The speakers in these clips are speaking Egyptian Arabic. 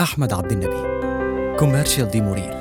أحمد عبد النبي كوميرشال دي موريل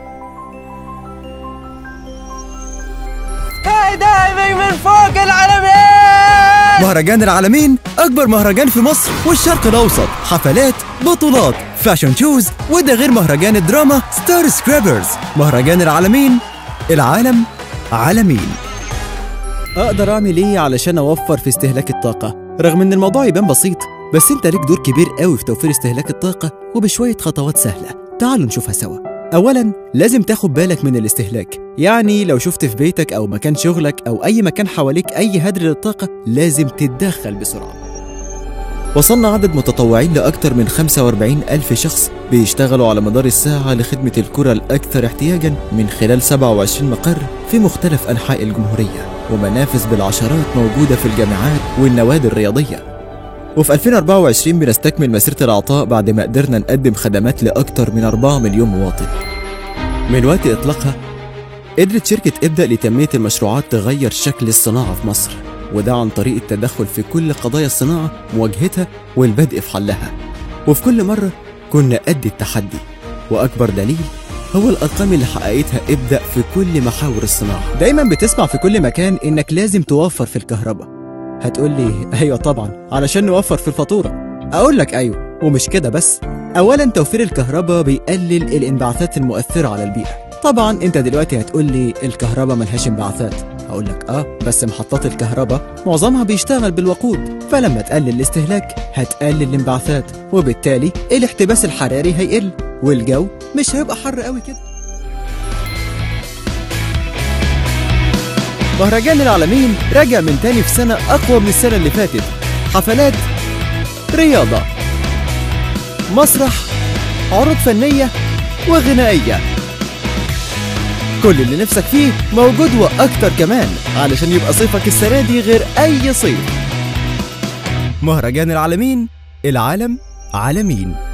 سكاي دايفنج من فوق العالمين مهرجان العالمين أكبر مهرجان في مصر والشرق الأوسط حفلات بطولات فاشن شوز وده غير مهرجان الدراما ستار سكرابرز مهرجان العالمين العالم عالمين أقدر أعمل إيه علشان أوفر في استهلاك الطاقة؟ رغم إن الموضوع يبان بسيط بس أنت ليك دور كبير قوي في توفير استهلاك الطاقة وبشوية خطوات سهلة تعالوا نشوفها سوا أولا لازم تاخد بالك من الاستهلاك يعني لو شفت في بيتك أو مكان شغلك أو أي مكان حواليك أي هدر للطاقة لازم تتدخل بسرعة وصلنا عدد متطوعين لأكثر من 45 ألف شخص بيشتغلوا على مدار الساعة لخدمة الكرة الأكثر احتياجا من خلال 27 مقر في مختلف أنحاء الجمهورية ومنافذ بالعشرات موجودة في الجامعات والنوادي الرياضية وفي 2024 بنستكمل مسيرة العطاء بعد ما قدرنا نقدم خدمات لأكثر من 4 مليون مواطن من وقت إطلاقها قدرت شركة ابدأ لتنمية المشروعات تغير شكل الصناعة في مصر وده عن طريق التدخل في كل قضايا الصناعة مواجهتها والبدء في حلها وفي كل مرة كنا قد التحدي وأكبر دليل هو الأرقام اللي حققتها ابدأ في كل محاور الصناعة دايما بتسمع في كل مكان إنك لازم توفر في الكهرباء هتقول لي أيوة طبعا علشان نوفر في الفاتورة أقول لك أيوة ومش كده بس أولا توفير الكهرباء بيقلل الانبعاثات المؤثرة على البيئة طبعا انت دلوقتي هتقول لي الكهرباء ملهاش انبعاثات هقول لك اه بس محطات الكهرباء معظمها بيشتغل بالوقود فلما تقلل الاستهلاك هتقلل الانبعاثات وبالتالي الاحتباس الحراري هيقل والجو مش هيبقى حر قوي كده مهرجان العالمين راجع من تاني في سنة أقوى من السنة اللي فاتت حفلات رياضة مسرح عروض فنية وغنائية كل اللي نفسك فيه موجود وأكتر كمان علشان يبقى صيفك السنة دي غير أي صيف مهرجان العالمين العالم عالمين